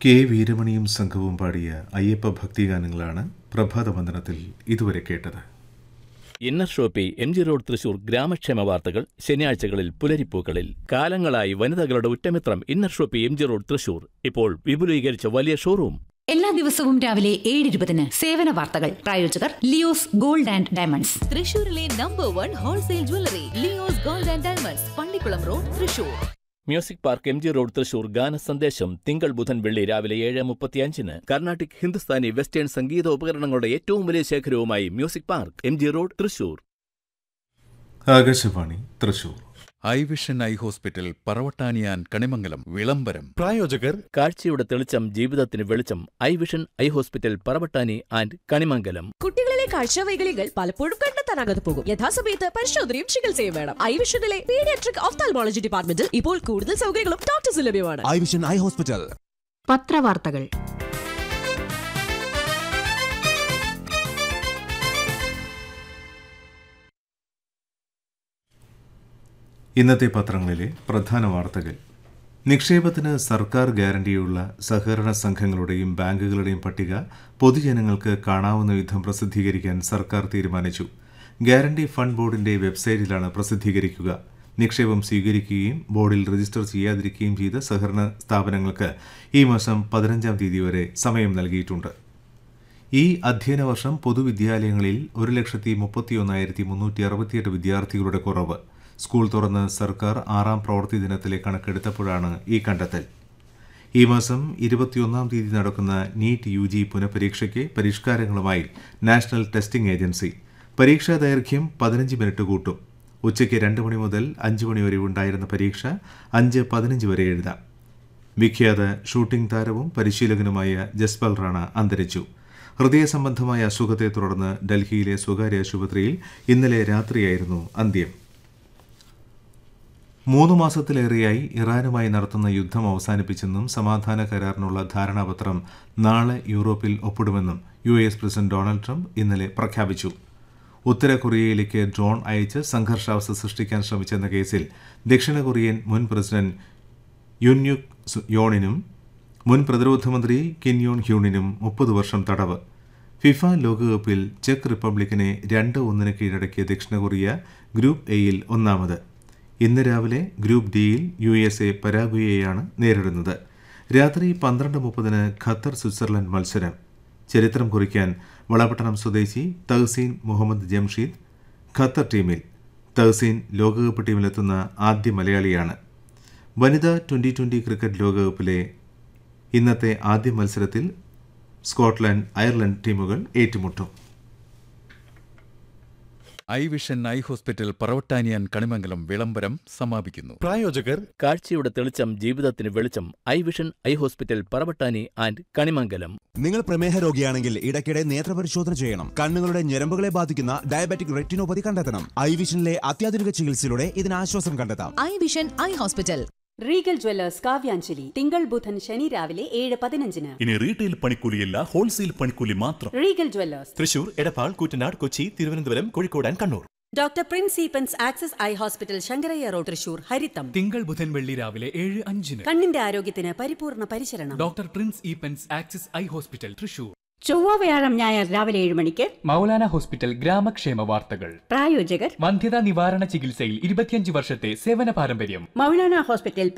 K വീരമണിയും സംഘവും പാടിയ അയ്യപ്പ ഭക്തിഗാനങ്ങളാണ് പ്രഭാതവന്ദനത്തിൽ ഇതുവരെ കേട്ടത് inner shoppe M G road Thrissur ഗ്രാമക്ഷേമ വാർത്തകൾ ശനിയാഴ്ചകളിൽ പുലരിപ്പൂക്കളിൽ കാലങ്ങളായി വനിതകളുടെ ഉറ്റമിത്രം inner shoppe M G road Thrissur ഇപ്പോൾ വിപുലീകരിച്ച വലിയ ഷോറൂം എല്ലാ ദിവസവും രാവിലെ ഏഴ് ഇരുപതിന് സേവന വാർത്തകൾ പ്രായോജകർ ലിയോസ് ഗോൾഡ് ആൻഡ് ഡയമണ്ട്സ് തൃശൂരിലെ number one wholesale jewellery Leo's gold and diamonds Pallikulam road Thrissur music park M G road Thrissur ഗാന സന്ദേശം തിങ്കൾ ബുധൻ വെള്ളി രാവിലെ ഏഴ് മുപ്പത്തിയഞ്ചിന് കർണാട്ടിക് ഹിന്ദുസ്ഥാനി വെസ്റ്റേൺ സംഗീത ഉപകരണങ്ങളുടെ ഏറ്റവും വലിയ ശേഖരവുമായി music park M G road Thrissur Akashvani Thrissur eye vision eye hospital പറവട്ടാനിയാൻ കണിമംഗലം വിളംബരം പ്രായോജകർ കാഴ്ചയുടെ തെളിച്ചം ജീവിതത്തിന് വെളിച്ചം eye vision eye hospital Paravattani and Kanimangalam കുട്ടികളിലെ കാഴ്ചവൈകല്യങ്ങൾ പലപ്പോഴും കണ്ടെത്താനാകാതെ പോകും യഥാസമയത്ത് പരിശോധനയും ചികിത്സയും വേണം ഐവിഷനിലെ പീഡിയാട്രിക് ഓഫ്താൽമോളജി ഡിപ്പാർട്ട്മെന്റിൽ ഇപ്പോൾ കൂടുതൽ സൗകര്യങ്ങളും ഡോക്ടേഴ്സ് ലഭ്യമാണ് ഐ വിഷൻ ഐ ഹോസ്പിറ്റൽ പത്രവാർത്തകൾ ഇന്നത്തെ പത്രങ്ങളിലെ പ്രധാന വാർത്തകൾ നിക്ഷേപത്തിന് സർക്കാർ ഗ്യാരണ്ടിയുള്ള സഹകരണ സംഘങ്ങളുടെയും ബാങ്കുകളുടെയും പട്ടിക പൊതുജനങ്ങൾക്ക് കാണാവുന്ന വിധം പ്രസിദ്ധീകരിക്കാൻ സർക്കാർ തീരുമാനിച്ചു ഗ്യാരണ്ടി ഫണ്ട് ബോർഡിന്റെ വെബ്സൈറ്റിലാണ് പ്രസിദ്ധീകരിക്കുക നിക്ഷേപം സ്വീകരിക്കുകയും ബോർഡിൽ രജിസ്റ്റർ ചെയ്യാതിരിക്കുകയും ചെയ്ത സഹകരണ സ്ഥാപനങ്ങൾക്ക് ഈ മാസം പതിനഞ്ചാം തീയതി വരെ സമയം നൽകിയിട്ടുണ്ട് ഈ അധ്യയന വർഷം പൊതുവിദ്യാലയങ്ങളിൽ ഒരു ലക്ഷത്തി മുപ്പത്തിയൊന്നായിരത്തി മുന്നൂറ്റി അറുപത്തിയെട്ട് വിദ്യാർത്ഥികളുടെ കുറവ് സ്കൂൾ തുറന്ന് സർക്കാർ ആറാം പ്രവൃത്തി ദിനത്തിലെ കണക്കെടുത്തപ്പോഴാണ് ഈ കണ്ടെത്തൽ ഈ മാസം ഇരുപത്തിയൊന്നാം തീയതി നടക്കുന്ന നീറ്റ് യു ജി പുനഃപരീക്ഷയ്ക്ക് പരിഷ്കാരങ്ങളുമായി നാഷണൽ ടെസ്റ്റിംഗ് ഏജൻസി പരീക്ഷാ ദൈർഘ്യം പതിനഞ്ച് മിനിറ്റ് കൂട്ടും ഉച്ചയ്ക്ക് രണ്ട് മണി മുതൽ അഞ്ച് മണി വരെ ഉണ്ടായിരുന്ന പരീക്ഷ അഞ്ച് പതിനഞ്ച് വരെ എഴുതാം വിഖ്യാത ഷൂട്ടിംഗ് താരവും പരിശീലകനുമായ ജസ്പൽ റാണ അന്തരിച്ചു ഹൃദയ സംബന്ധമായ അസുഖത്തെ തുടർന്ന് ഡൽഹിയിലെ സ്വകാര്യ ആശുപത്രിയിൽ ഇന്നലെ രാത്രിയായിരുന്നു അന്ത്യം മൂന്ന് മാസത്തിലേറെയായി ഇറാനുമായി നടത്തുന്ന യുദ്ധം അവസാനിപ്പിച്ചെന്നും സമാധാന കരാറിനുള്ള ധാരണാപത്രം നാളെ യൂറോപ്പിൽ ഒപ്പിടുമെന്നും U S president Donald Trump ഇന്നലെ പ്രഖ്യാപിച്ചു ഉത്തര കൊറിയയിലേക്ക് ഡ്രോൺ അയച്ച് സംഘർഷാവസ്ഥ സൃഷ്ടിക്കാൻ ശ്രമിച്ചെന്ന കേസിൽ ദക്ഷിണ കൊറിയൻ മുൻ പ്രസിഡന്റ് യുൻയുക് സു- യോണിനും മുൻ പ്രതിരോധ മന്ത്രി കിൻ യോൺ ഹ്യൂണിനും മുപ്പത് വർഷം തടവ് ഫിഫ ലോകകപ്പിൽ ചെക്ക് റിപ്പബ്ലിക്കിനെ രണ്ട് ഒന്നിന് കീഴടക്കിയ ദക്ഷിണ കൊറിയ ഗ്രൂപ്പ് എയിൽ ഒന്നാമത് ഇന്ന് രാവിലെ ഗ്രൂപ്പ് ഡിയിൽ യു എസ് എ പരാഗ്വയെയാണ് നേരിടുന്നത് രാത്രി പന്ത്രണ്ട് മുപ്പതിന് ഖത്തർ സ്വിറ്റ്സർലൻഡ് മത്സരം ചരിത്രം കുറിക്കാൻ വളപട്ടണം സ്വദേശി തഹസീൻ മുഹമ്മദ് ജംഷീദ് ഖത്തർ ടീമിൽ തഹസീൻ ലോകകപ്പ് ടീമിലെത്തുന്ന ആദ്യ മലയാളിയാണ് വനിതാ ട്വൻ്റി ട്വൻ്റി ക്രിക്കറ്റ് ലോകകപ്പിലെ ഇന്നത്തെ ആദ്യ മത്സരത്തിൽ സ്കോട്ട്ലൻഡ് അയർലൻഡ് ടീമുകൾ ഏറ്റുമുട്ടും ഐ വിഷൻ ഐ ഹോസ്പിറ്റൽ പറവട്ടാനിയാൻ കണിമംഗലം വിളംബരം സമാപിക്കുന്നു പ്രായോജകർ കാഴ്ചയുടെ തെളിച്ചം ജീവിതത്തിന് വെളിച്ചം eye vision eye hospital Paravattani and Kanimangalam നിങ്ങൾ പ്രമേഹ രോഗിയാണെങ്കിൽ ഇടയ്ക്കിടെ നേത്രപരിശോധന ചെയ്യണം കണ്ണുകളുടെ ഞരമ്പുകളെ ബാധിക്കുന്ന ഡയബറ്റിക് റെറ്റിനോപ്പതി കണ്ടെത്തണം ഐ വിഷനിലെ അത്യാധുനിക ചികിത്സയിലൂടെ ഇതിന് ആശ്വാസം കണ്ടെത്താം eye vision eye hospital regal jewellers കാവ്യാഞ്ജലി തിങ്കൾ ബുധൻ ശനി രാവിലെ ഏഴ് പതിനഞ്ചിന് ഇനി റീറ്റെയിൽ പണിക്കൂലിയല്ല ഹോൾസെയിൽ പണിക്കൂലി മാത്രം regal jewellers Thrissur Edappal Koottanad Kochi Thiruvananthapuram Kozhikode and Kannur doctor prince Eapen's access eye hospital Sankarayya road Thrissur ഹരിത്തം തിങ്കൾ ബുധൻ വെള്ളി രാവിലെ ഏഴ് അഞ്ചിന് കണ്ണിന്റെ ആരോഗ്യത്തിന് പരിപൂർണ പരിചരണം doctor prince Eapen's axis eye hospital Thrissur ചൊവ്വ വ്യാഴം ഞായർ രാവിലെ ഏഴ് മണിക്ക് മൗലാന ഹോസ്പിറ്റൽ ഗ്രാമക്ഷേമ വാർത്തകൾ പ്രായോജകർ വന്ധ്യതാ നിവാരണ ചികിത്സയിൽ ഇരുപത്തിയഞ്ച് വർഷത്തെ സേവന പാരമ്പര്യം മൗലാന ഹോസ്പിറ്റൽ